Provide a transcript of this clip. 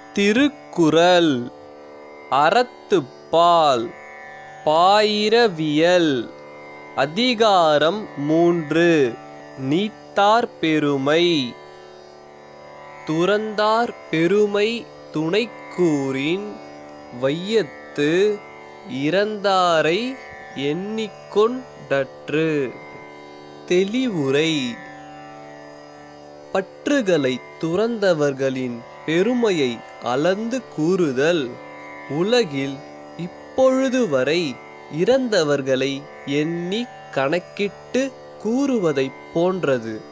திருக்குறள் அறத்துப்பால் பாயிரவியல் அதிகாரம் மூன்று நீத்தார் பெருமை துறந்தார் பெருமை துணைக்கூறின் வையத்து இறந்தாரை எண்ணிக்கொண்டற்று தெளிவுரை பற்றுகளை துறந்தவர்களின் பெருமையை அளந்து கூறுதல் உலகில் இப்பொழுது வரை இறந்தவர்களை எண்ணி கணக்கிட்டு கூறுவதைப் போன்றது